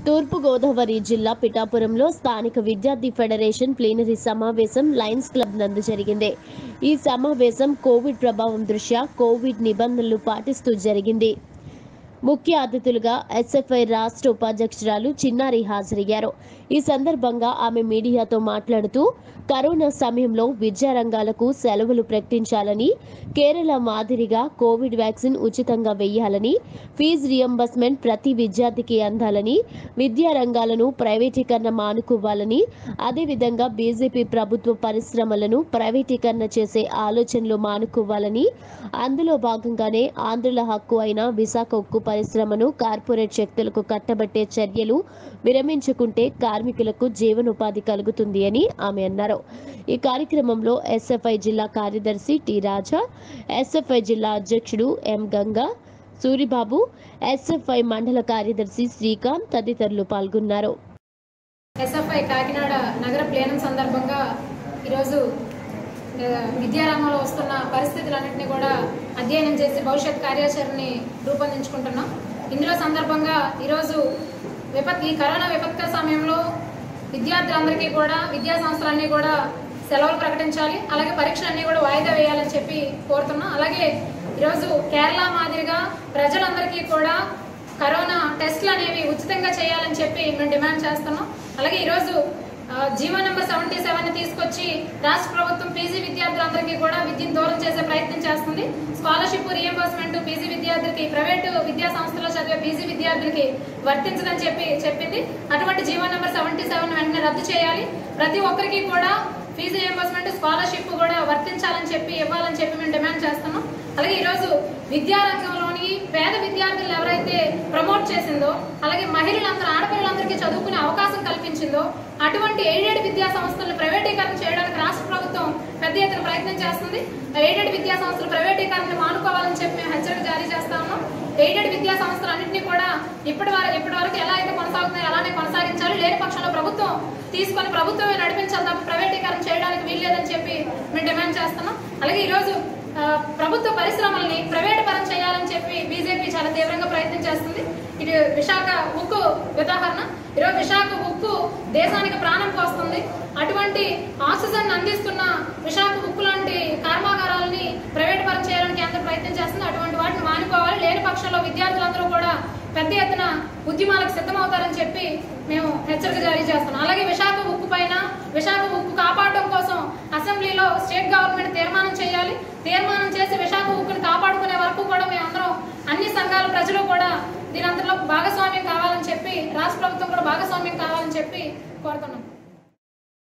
తూర్పుగోదావరి జిల్లా పిఠాపురంలో స్థానిక విద్యార్థి ఫెడరేషన్ ప్లీనరీ సమావేశం లయన్స్ క్లబ్ నందు జరిగింది ఈ సమావేశం కోవిడ్ ప్రభావం దృష్ట్యా కోవిడ్ నిబంధనలు పాటిస్తూ జరిగింది ముఖ్య అతిథులుగా ఎస్ఎఫ్ఐ రాష్ట్ర ఉపాధ్యక్షురాలు చిన్నారి హాజరయ్యారు ఈ సందర్భంగా ఆమె మీడియాతో మాట్లాడుతూ కరోనా సమయంలో విద్యారంగాలకు సెలవులు ప్రకటించాలని కేరళ మాదిరిగా కోవిడ్ వ్యాక్సిన్ ఉచితంగా వేయాలని ఫీజు రియంబర్స్మెంట్ ప్రతి విద్యార్థికి అందాలని విద్యారంగాలను ప్రైవేటీకరణ మానుకోవాలని అదేవిధంగా బీజేపీ ప్రభుత్వ పరిశ్రమలను ప్రైవేటీకరణ చేసే ఆలోచనలు మానుకోవాలని అందులో భాగంగానే ఆంధ్రుల హక్కు అయిన విశాఖ ఉక్కు పరిశ్రమను కార్పొరేట్ శక్తులకు కట్టబట్టే చర్యలు విరమించుకుంటే కార్మికులకు జీవనోపాధి కలుగుతుంది అని ఆమె అన్నారు ఈ కార్యక్రమంలో ఎస్ఎఫ్ఐ జిల్లా కార్యదర్శి టి రాజా ఎస్ఎఫ్ఐ జిల్లా అధ్యక్షుడు ఎం గంగా సూరిబాబు ఎస్ఎఫ్ఐ మండల కార్యదర్శి శ్రీకాంత్ తదితరులు పాల్గొన్నారు ఎస్ఎఫ్ఐ కాకినాడ నగర ప్లేనం సందర్భంగా ఈరోజు ఆ, విద్యారంగంలో వస్తున్న పరిస్థితులన్నింటినీ కూడా అధ్యయనం చేసి భవిష్యత్ కార్యాచరణని రూపొందించుకుంటున్నాం ఇందులో సందర్భంగా ఈరోజు విపత్ ఈ కరోనా విపత్కర సమయంలో విద్యార్థులందరికీ కూడా విద్యా సంస్థలన్నీ కూడా సెలవులు ప్రకటించాలి అలాగే పరీక్షలన్నీ కూడా వాయిదా వేయాలని చెప్పి కోరుతున్నాం అలాగే ఈరోజు కేరళ మాదిరిగా ప్రజలందరికీ కూడా కరోనా టెస్ట్లు అనేవి ఉచితంగా చేయాలని చెప్పి మేము డిమాండ్ చేస్తున్నాం అలాగే ఈరోజు ఆ, జీవో నెంబర్ సెవెంటీ సెవెన్ తీసుకొచ్చి రాష్ట్ర ప్రభుత్వం పీజీ విద్యార్థులందరికీ కూడా విద్యను దూరం చేసే ప్రయత్నం చేస్తుంది స్కాలర్షిప్ రియంబర్స్మెంట్ పీజీ విద్యార్థులకి ప్రైవేటు విద్యా సంస్థలో చదివే పీజీ విద్యార్థులకి వర్తించదని చెప్పి చెప్పింది అటువంటి జీవో నెంబర్ సెవెంటీ సెవెన్ వెంటనే రద్దు చేయాలి ప్రతి ఒక్కరికి కూడా ఫీజు రియంబర్స్మెంట్ స్కాలర్షిప్ కూడా వర్తించాలని చెప్పి ఇవ్వాలని చెప్పి మేము డిమాండ్ చేస్తున్నాం అలాగే ఈరోజు విద్యారంగంలోని పేద విద్యార్థులు ఎవరైతే ప్రమోట్ చేసిందో అలాగే మహిళలందరూ ఆడపిల్లలందరికీ చదువుకునే అవకాశం కల్పించిందో అటువంటి ఎయిడెడ్ విద్యా సంస్థలను ప్రైవేటీకరణ చేయడానికి రాష్ట్ర ప్రభుత్వం పెద్ద ఎత్తున ప్రయత్నం చేస్తుంది ఎయిడెడ్ విద్యా సంస్థలు ప్రైవేటీకరణ మానుకోవాలని చెప్పి మేము హెచ్చరిక జారీ చేస్తా ఉన్నాం ఎయిడెడ్ విద్యా సంస్థలు అన్నింటినీ కూడా ఇప్పటి వరకు ఇప్పటి వరకు ఎలా అయితే కొనసాగుతున్నాయో అలానే కొనసాగించాలి లేని పక్షంలో ప్రభుత్వం తీసుకొని ప్రభుత్వమే నడిపించాలి తప్ప ప్రైవేటీకరణ చేయడానికి వీల్లేదని చెప్పి మేము డిమాండ్ చేస్తున్నాం అలాగే ఈరోజు ఆ, ప్రభుత్వ పరిశ్రమల్ని ప్రైవేట్ పరం చేయాలని చెప్పి బీజేపీ చాలా తీవ్రంగా ప్రయత్నం చేస్తుంది ఇది విశాఖ ఉక్కు ఉదాహరణ ఈరోజు విశాఖ ఉక్కు దేశానికి ప్రాణం పోస్తుంది అటువంటి ఆక్సిజన్ అందిస్తున్న విశాఖ ఉక్కు లాంటి కర్మాగారాలని ప్రైవేట్ పరం చేయడానికి కేంద్రం ప్రయత్నం చేస్తుంది అటువంటి వాటిని మానుకోవాలి లేని పక్షంలో విద్యార్థులందరూ కూడా పెద్ద ఎత్తున ఉద్యమాలకు సిద్ధమవుతారని చెప్పి మేము హెచ్చరిక జారీ చేస్తున్నాం అలాగే విశాఖ ఉక్కు పైన విశాఖ ఉక్కు కాపాడడం కోసం అసెంబ్లీలో స్టేట్ గవర్నమెంట్ తీర్మానం చేయాలి తీర్మానం చేసి విశాఖ ఉక్కుని కాపాడుకునే వరకు కూడా మేమందరం అన్ని సంఘాల ప్రజలు కూడా దీనంతలో భాగస్వామ్యం కావాలని చెప్పి రాష్ట్ర ప్రభుత్వం కూడా భాగస్వామ్యం కావాలని చెప్పి కోరుతున్నాం